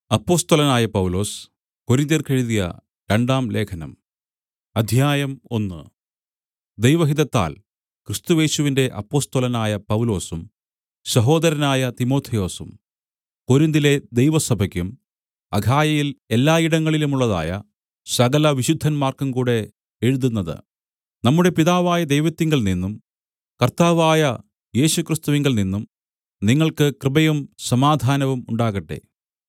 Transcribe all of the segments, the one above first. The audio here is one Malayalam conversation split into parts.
അപ്പൊസ്തലനായ പൗലൊസ് കൊരിന്ത്യർക്കെഴുതിയ രണ്ടാം ലേഖനം അധ്യായം ഒന്ന് ദൈവഹിതത്താൽ ക്രിസ്തുയേശുവിന്റെ അപ്പൊസ്തലനായ പൗലൊസും സഹോദരനായ തിമൊഥെയൊസും കൊരിന്തിലെ ദൈവസഭയ്ക്കും അഖായയിൽ എല്ലായിടങ്ങളിലുമുള്ളതായ സകല വിശുദ്ധന്മാർക്കും കൂടെ എഴുതുന്നത് നമ്മുടെ പിതാവായ ദൈവത്തിങ്കൽ നിന്നും കർത്താവായ യേശുക്രിസ്തുവിങ്കൽ നിന്നും നിങ്ങൾക്ക് കൃപയും സമാധാനവും ഉണ്ടാകട്ടെ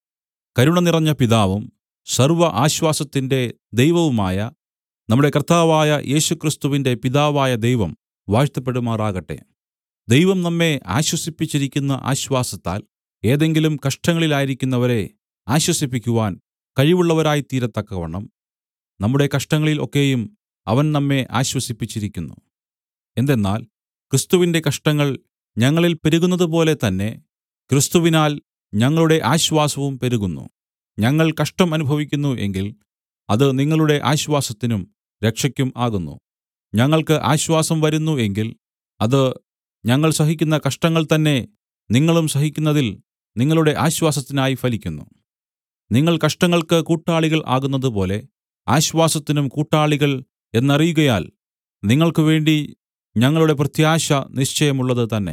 കരുണ നിറഞ്ഞ പിതാവും സർവ്വ ആശ്വാസത്തിന്റെ ദൈവവുമായ നമ്മുടെ കർത്താവായ യേശുക്രിസ്തുവിന്റെ പിതാവായ ദൈവം വാഴ്ത്തപ്പെടുമാറാകട്ടെ ദൈവം നമ്മെ ആശ്വസിപ്പിച്ചിരിക്കുന്ന ആശ്വാസത്താൽ ഏതെങ്കിലും കഷ്ടങ്ങളിലായിരിക്കുന്നവരെ ആശ്വസിപ്പിക്കുവാൻ കഴിവുള്ളവരായിത്തീരത്തക്കവണ്ണം നമ്മുടെ കഷ്ടങ്ങളിൽ ഒക്കെയും അവൻ നമ്മെ ആശ്വസിപ്പിച്ചിരിക്കുന്നു എന്തെന്നാൽ ക്രിസ്തുവിന്റെ കഷ്ടങ്ങൾ ഞങ്ങളിൽ പെരുകുന്നതുപോലെ തന്നെ ക്രിസ്തുവിനാൽ ഞങ്ങളുടെ ആശ്വാസവും പെരുകുന്നു ഞങ്ങൾ കഷ്ടം അനുഭവിക്കുന്നു എങ്കിൽ അത് നിങ്ങളുടെ ആശ്വാസത്തിനും രക്ഷയ്ക്കും ആകുന്നു ഞങ്ങൾക്ക് ആശ്വാസം വരുന്നു എങ്കിൽ അത് ഞങ്ങൾ സഹിക്കുന്ന കഷ്ടങ്ങൾ തന്നെ നിങ്ങളും സഹിക്കുന്നതിൽ നിങ്ങളുടെ ആശ്വാസത്തിനായി ഫലിക്കുന്നു നിങ്ങൾ കഷ്ടങ്ങൾക്ക് കൂട്ടാളികൾ ആകുന്നതുപോലെ ആശ്വാസത്തിനും കൂട്ടാളികൾ എന്നറിയുകയാൽ നിങ്ങൾക്ക് വേണ്ടി ഞങ്ങളുടെ പ്രത്യാശ നിശ്ചയമുള്ളത് തന്നെ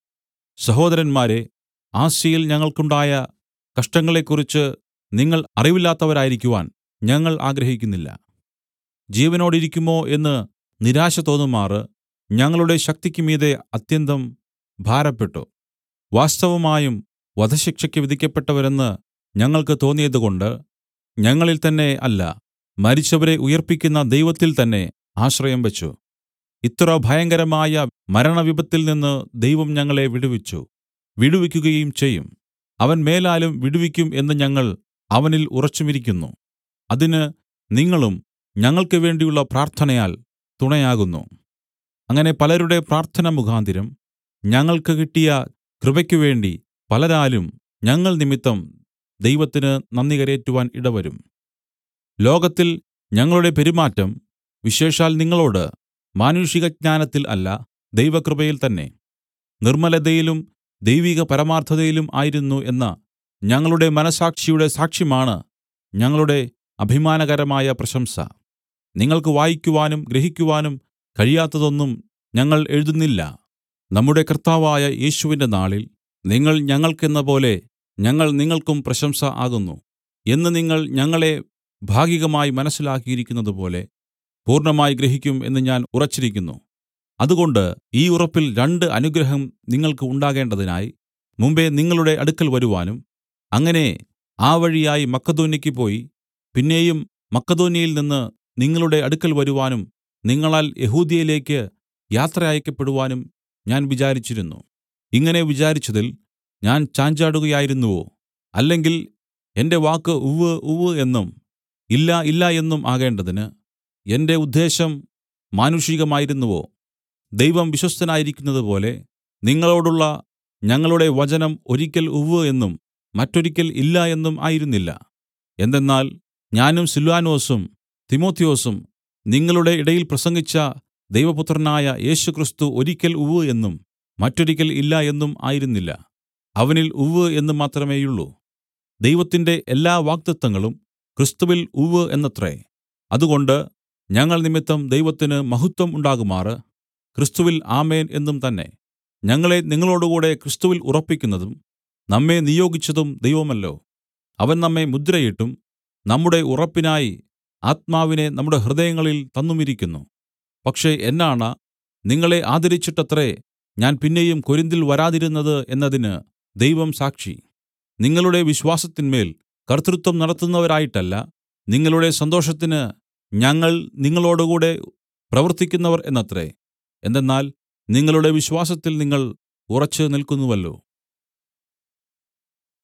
സഹോദരന്മാരേ ആസ്യയിൽ ഞങ്ങൾക്കുണ്ടായ കഷ്ടങ്ങളെക്കുറിച്ച് നിങ്ങൾ അറിവില്ലാത്തവരായിരിക്കുവാൻ ഞങ്ങൾ ആഗ്രഹിക്കുന്നില്ല ജീവനോടിരിക്കുമോ എന്ന് നിരാശ തോന്നുമാറ് ഞങ്ങളുടെ ശക്തിക്ക് മീതെ അത്യന്തം ഭാരപ്പെട്ടു വാസ്തവമായും വധശിക്ഷയ്ക്ക് വിധിക്കപ്പെട്ടവരെന്ന് ഞങ്ങൾക്ക് തോന്നിയതുകൊണ്ട് ഞങ്ങളിൽ തന്നെ അല്ല മരിച്ചവരെ ഉയിർപ്പിക്കുന്ന ദൈവത്തിൽ തന്നെ ആശ്രയം വെച്ച് ഇത്ര ഭയങ്കരമായ മരണവിപത്തിൽ നിന്ന് ദൈവം ഞങ്ങളെ വിടുവിച്ചു വിടുവിക്കുകയും ചെയ്യും അവൻ മേലാലും വിടുവിക്കും എന്ന് ഞങ്ങൾ അവനിൽ ഉറച്ചുമിരിക്കുന്നു അതിന് നിങ്ങളും ഞങ്ങൾക്ക് വേണ്ടിയുള്ള പ്രാർത്ഥനയാൽ തുണയാകുന്നു അങ്ങനെ പലരുടെ പ്രാർത്ഥന മുഖാന്തരം ഞങ്ങൾക്ക് കിട്ടിയ കൃപയ്ക്ക് വേണ്ടി പലരാലും ഞങ്ങൾ നിമിത്തം ദൈവത്തിന് നന്ദി കരേറ്റുവാൻ ഇടവരും ലോകത്തിൽ ഞങ്ങളുടെ പെരുമാറ്റം വിശേഷാൽ നിങ്ങളോട് മാനുഷികജ്ഞാനത്തിൽ അല്ല ദൈവകൃപയിൽ തന്നെ നിർമ്മലതയിലും ദൈവിക പരമാർത്ഥതയിലും ആയിരുന്നു എന്ന ഞങ്ങളുടെ മനസാക്ഷിയുടെ സാക്ഷ്യമാണ് ഞങ്ങളുടെ അഭിമാനകരമായ പ്രശംസ നിങ്ങൾക്ക് വായിക്കുവാനും ഗ്രഹിക്കുവാനും കഴിയാത്തതൊന്നും ഞങ്ങൾ എഴുതുന്നില്ല നമ്മുടെ കർത്താവായ യേശുവിന്റെ നാളിൽ നിങ്ങൾ ഞങ്ങൾക്കെന്ന പോലെ ഞങ്ങൾ നിങ്ങൾക്കും പ്രശംസ ആകുന്നു എന്ന് നിങ്ങൾ ഞങ്ങളെ ഭാഗികമായി മനസ്സിലാക്കിയിരിക്കുന്നതുപോലെ പൂർണ്ണമായി ഗ്രഹിക്കും എന്ന് ഞാൻ ഉറച്ചിരിക്കുന്നു അതുകൊണ്ട് ഈ ഉറപ്പിൽ രണ്ട് അനുഗ്രഹം നിങ്ങൾക്ക് ഉണ്ടാകേണ്ടതിനായി മുമ്പെ നിങ്ങളുടെ അടുക്കൽ വരുവാനും അങ്ങനെ ആ വഴിയായി മക്കെദോന്യയ്ക്ക് പോയി പിന്നെയും മക്കെദോന്യയിൽ നിന്ന് നിങ്ങളുടെ അടുക്കൽ വരുവാനും നിങ്ങളാൽ യഹൂദ്യയിലേക്ക് യാത്ര അയക്കപ്പെടുവാനും ഞാൻ വിചാരിച്ചിരുന്നു ഇങ്ങനെ വിചാരിച്ചതിൽ ഞാൻ ചാഞ്ചാടുകയായിരുന്നുവോ അല്ലെങ്കിൽ എന്റെ വാക്ക് ഉവ്വ് ഉവ്വ് എന്നും ഇല്ല ഇല്ല എന്നും ആകേണ്ടതിന് എന്റെ ഉദ്ദേശം മാനുഷികമായിരുന്നുവോ ദൈവം വിശ്വസ്തനായിരിക്കുന്നതുപോലെ നിങ്ങളോടുള്ള ഞങ്ങളുടെ വചനം ഒരിക്കൽ ഉവ്വ് എന്നും മറ്റൊരിക്കൽ ഇല്ല എന്നും ആയിരുന്നില്ല എന്തെന്നാൽ ഞാനും സില്വാനോസും തിമൊഥെയൊസും നിങ്ങളുടെ ഇടയിൽ പ്രസംഗിച്ച ദൈവപുത്രനായ യേശുക്രിസ്തു ഒരിക്കൽ ഉവ്വ് എന്നും മറ്റൊരിക്കൽ ഇല്ല എന്നും ആയിരുന്നില്ല അവനിൽ ഉവ്വ് എന്ന് മാത്രമേയുള്ളൂ ദൈവത്തിന്റെ എല്ലാ വാഗ്ദത്തങ്ങളും ക്രിസ്തുവിൽ ഉവ്വ് എന്നത്രേ അതുകൊണ്ട് ഞങ്ങൾ നിമിത്തം ദൈവത്തിന് മഹത്വം ഉണ്ടാകുമാറ് ക്രിസ്തുവിൽ ആമേൻ എന്നും തന്നെ ഞങ്ങളെ നിങ്ങളോടുകൂടെ ക്രിസ്തുവിൽ ഉറപ്പിക്കുന്നതും നമ്മെ നിയോഗിച്ചതും ദൈവമല്ലോ അവൻ നമ്മെ മുദ്രയിട്ടും നമ്മുടെ ഉറപ്പിനായി ആത്മാവിനെ നമ്മുടെ ഹൃദയങ്ങളിൽ തന്നുമിരിക്കുന്നു പക്ഷേ എന്നാണ നിങ്ങളെ ആദരിച്ചിട്ടത്രേ ഞാൻ പിന്നെയും കൊരിന്തിൽ വരാതിരുന്നത് എന്നതിന് ദൈവം സാക്ഷി നിങ്ങളുടെ വിശ്വാസത്തിന്മേൽ കർത്തൃത്വം നടത്തുന്നവരായിട്ടല്ല നിങ്ങളുടെ സന്തോഷത്തിന് ഞങ്ങൾ നിങ്ങളോടുകൂടെ പ്രവർത്തിക്കുന്നവർ എന്നത്രേ എന്തെന്നാൽ നിങ്ങളുടെ വിശ്വാസത്തിൽ നിങ്ങൾ ഉറച്ചു നിൽക്കുന്നുവല്ലോ